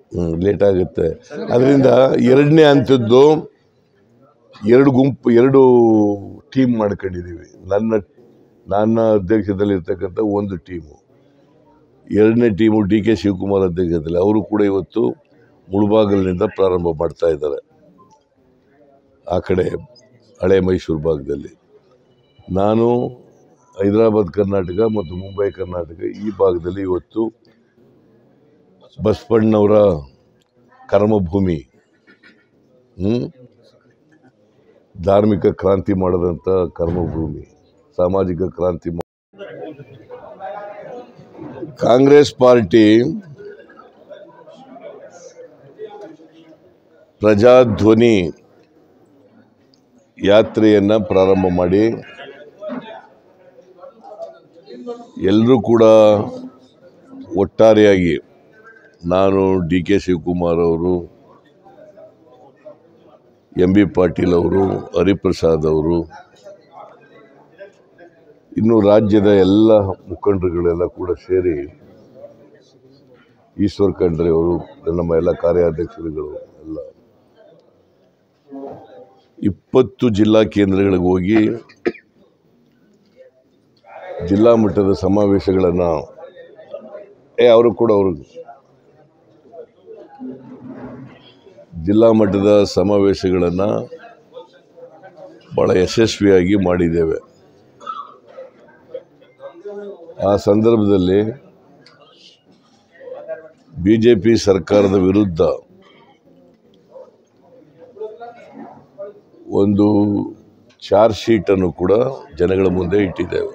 Late ಆಗುತ್ತೆ ಅದರಿಂದ ಎರಡನೇ ಹಂತದ್ದು ಎರಡು ಗುಂಪು ಎರಡು ಟೀಮ್ ಮಾಡ್ಕೊಂಡಿದ್ದೀವಿ ನನ್ನ ನನ್ನ ಅಧ್ಯಕ್ಷದಲ್ಲಿರ್ತಕ್ಕಂಥ ಒಂದು ಟೀಮು ಎರಡನೇ ಟೀಮು ಡಿ ಕೆ ಶಿವಕುಮಾರ್ ಅಧ್ಯಕ್ಷದಲ್ಲಿ ಅವರು ಕೂಡ ಇವತ್ತು ಮುಳುಬಾಗಿಲಿನಿಂದ ಪ್ರಾರಂಭ ಮಾಡ್ತಾ ಇದ್ದಾರೆ ಆ ಕಡೆ ಹಳೆ ಮೈಸೂರು ಭಾಗದಲ್ಲಿ ನಾನು ಹೈದರಾಬಾದ್ ಕರ್ನಾಟಕ ಮತ್ತು ಮುಂಬೈ ಕರ್ನಾಟಕ ಈ ಭಾಗದಲ್ಲಿ ಇವತ್ತು ಬಸವಣ್ಣವರ ಕರ್ಮಭೂಮಿ ಹ್ಮ್? ಧಾರ್ಮಿಕ ಕ್ರಾಂತಿ ಮಾಡಿದಂಥ ಕರ್ಮಭೂಮಿ ಸಾಮಾಜಿಕ ಕ್ರಾಂತಿ ಮಾ- ಕಾಂಗ್ರೆಸ್ ಪಾರ್ಟಿ ಪ್ರಜಾಧ್ವನಿ ಯಾತ್ರೆಯನ್ನು ಪ್ರಾರಂಭ ಮಾಡಿ ಎಲ್ಲರೂ ಕೂಡ ಒಟ್ಟಾರೆಯಾಗಿ ನಾನು ಡಿ ಕೆ ಶಿವಕುಮಾರ್ ಅವರು ಎಂ ಬಿ ಪಾಟೀಲ್ ಅವರು ಹರಿಪ್ರಸಾದ್ ಅವರು ಇನ್ನು ರಾಜ್ಯದ ಎಲ್ಲ ಮುಖಂಡರುಗಳೆಲ್ಲ ಕೂಡ ಸೇರಿ ಈಶ್ವರ್ ಖಂಡ್ರೆ ಅವರು ನಮ್ಮ ಎಲ್ಲ ಕಾರ್ಯಾಧ್ಯಕ್ಷರುಗಳು ಎಲ್ಲ ಇಪ್ಪತ್ತು ಜಿಲ್ಲಾ ಕೇಂದ್ರಗಳಿಗೆ ಹೋಗಿ ಜಿಲ್ಲಾ ಮಟ್ಟದ ಸಮಾವೇಶಗಳನ್ನು ಏ ಅವರು ಕೂಡ ಅವರು ಜಿಲ್ಲಾ ಮಟ್ಟದ ಸಮಾವೇಶಗಳನ್ನು ಭಾಳ ಯಶಸ್ವಿಯಾಗಿ ಮಾಡಿದ್ದೇವೆ ಆ ಸಂದರ್ಭದಲ್ಲಿ ಬಿ ಜೆ ಪಿ ಸರ್ಕಾರದ ವಿರುದ್ಧ ಒಂದು ಚಾರ್ಜ್ ಶೀಟನ್ನು ಕೂಡ ಜನಗಳ ಮುಂದೆ ಇಟ್ಟಿದ್ದೇವೆ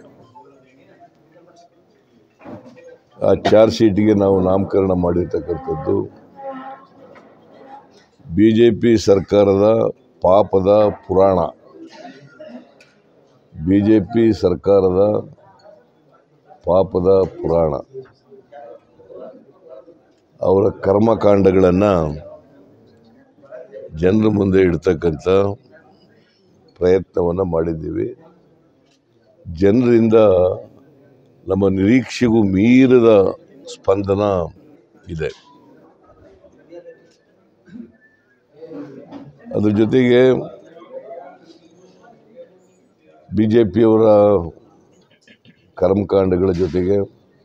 ಆ ಚಾರ್ಜ್ ಶೀಟಿಗೆ ನಾವು ನಾಮಕರಣ ಮಾಡಿರ್ತಕ್ಕಂಥದ್ದು ಬಿ ಜೆ ಪಿ ಸರ್ಕಾರದ ಪಾಪದ ಪುರಾಣ ಬಿ ಜೆ ಪಿ ಸರ್ಕಾರದ ಪಾಪದ ಪುರಾಣ ಅವರ ಕರ್ಮಕಾಂಡಗಳನ್ನು ಜನರ ಮುಂದೆ ಇಡ್ತಕ್ಕಂಥ ಪ್ರಯತ್ನವನ್ನು ಮಾಡಿದ್ದೀವಿ ಜನರಿಂದ ನಮ್ಮ ನಿರೀಕ್ಷೆಗೂ ಮೀರಿದ ಸ್ಪಂದನ ಇದೆ ಅದ್ರ ಜೊತೆಗೆ ಬಿ ಜೆ ಪಿಯವರ ಕರ್ಮಕಾಂಡಗಳ ಜೊತೆಗೆ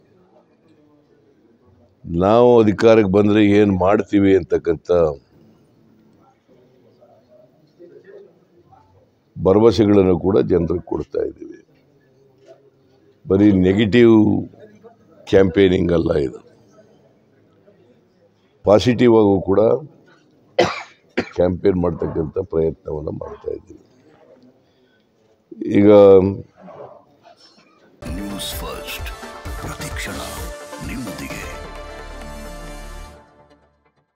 ನಾವು ಅಧಿಕಾರಕ್ಕೆ ಬಂದರೆ ಏನು ಮಾಡ್ತೀವಿ ಅಂತಕ್ಕಂಥ ಭರವಸೆಗಳನ್ನು ಕೂಡ ಜನರಿಗೆ ಕೊಡ್ತಾ ಇದ್ದೀವಿ ಬರೀ ನೆಗೆಟಿವ್ ಕ್ಯಾಂಪೇನಿಂಗ್ ಅಲ್ಲ ಇದು ಪಾಸಿಟಿವ್ ಆಗು ಕೂಡ ಕ್ಯಾಂಪೇನ್ ಮಾಡ್ತಕ್ಕಂಥ ಪ್ರಯತ್ನವನ್ನು ಮಾಡ್ತಾ ಇದ್ದೀವಿ ಈಗ ನ್ಯೂಸ್ ಫಸ್ಟ್ ಪ್ರತಿಕ್ಷಣ ನಿಮ್ಮೊಂದಿಗೆ